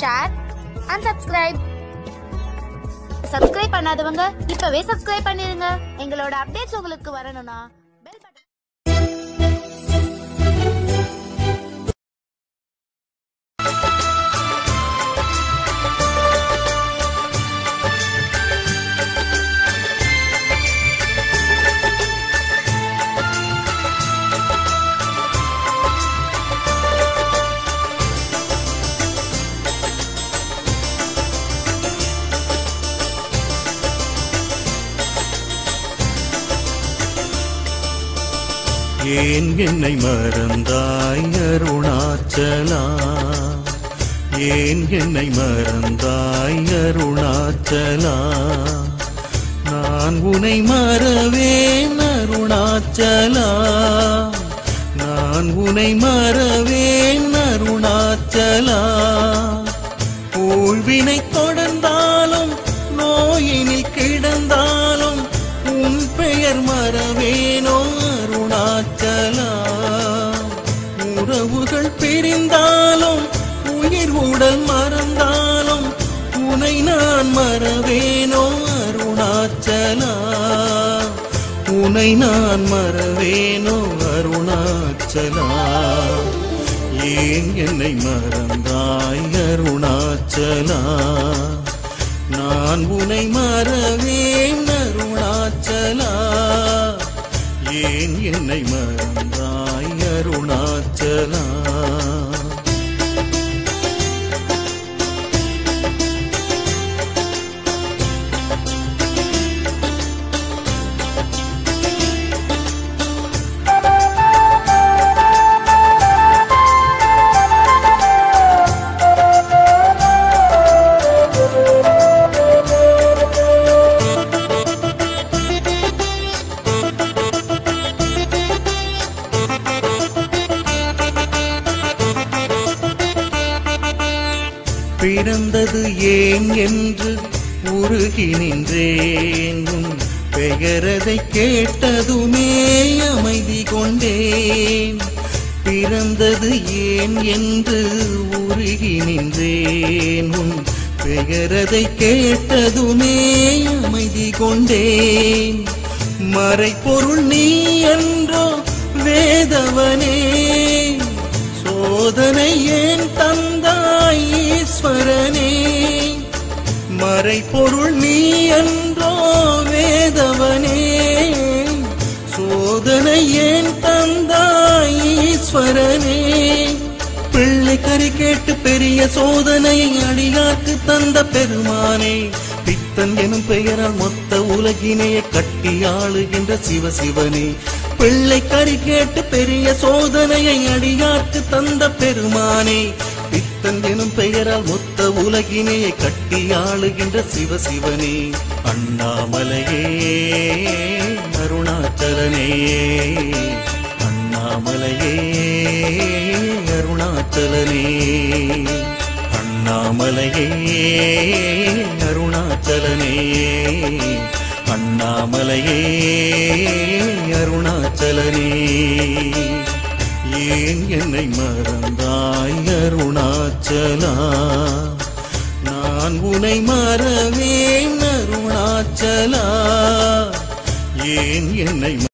share and subscribe subscribe பண்ணாதவங்க இப்பவே subscribe பண்ணிருங்க எங்களோட அப்டேட்ஸ் உங்களுக்கு வரணும்னா பெல் பட்டன் ஏன் என்னை மறந்தாய் அருணாச்சலா ஏன் என்னை மறந்தாய் அருணாச்சலா நான் உனை மறவேன் அருணாச்சலா நான் உனை மறவேன் அருணாச்சலா ஊழ்வினை தொடர்ந்தாலும் நோயினில் கிடந்தாலும் உன் பெயர் மறவேனோ அருணாச்சலா உறவுகள் பிரிந்தாலும் உயிர் உடல் மறந்தாலும் உனை நான் மறவேனோ அருணாச்சலா உனை நான் மறவேனோ அருணாச்சலா ஏன் என்னை மறந்தாய் அருணாச்சலா நான் உனை மறவேன் அருணாச்சலா ஏன் என்னை மறந்தாய் அருணாச்சலா பிறந்தது ஏன் என்று உருகி நின்றேன் உன் பெயரதை கேட்டதுமே அமைதி கொண்டேன் பிறந்தது ஏன் என்று உருகி நின்றேன் உன் பெயரதை கேட்டதுமே அமைதி கொண்டேன் மறைப்பொருள் நீ என்றோ வேதவனே சோதனை ஏன் தந்தாய் ஈஸ்வரனே மறைப்பொருள் நீ என்றோ வேதவனே சோதனை ஏன் தந்தாய் ஈஸ்வரனே பிள்ளை கறி கேட்டு பெரிய சோதனையை அடியாக்கு தந்த பெருமானே பித்தன் எனும் பெயரால் மொத்த உலகினையை கட்டி ஆளுகின்ற சிவசிவனே பிள்ளை கறி கேட்டு பெரிய சோதனையை அடியாக்கு தந்த பெருமானே பித்தன் எனும் பெயரால் மொத்த உலகினையை கட்டி ஆளுகின்ற சிவசிவனே அண்ணாமலையே அருணாச்சலனே அண்ணாமலையே அருணாச்சலனே அண்ணாமலையே அருணாச்சலனே அண்ணாமலையே அருணாச்சலனே ஏன் என்னை மறந்தாய் அருணாச்சலா நான் உனை மறவேன் அருணாச்சலா ஏன் என்னை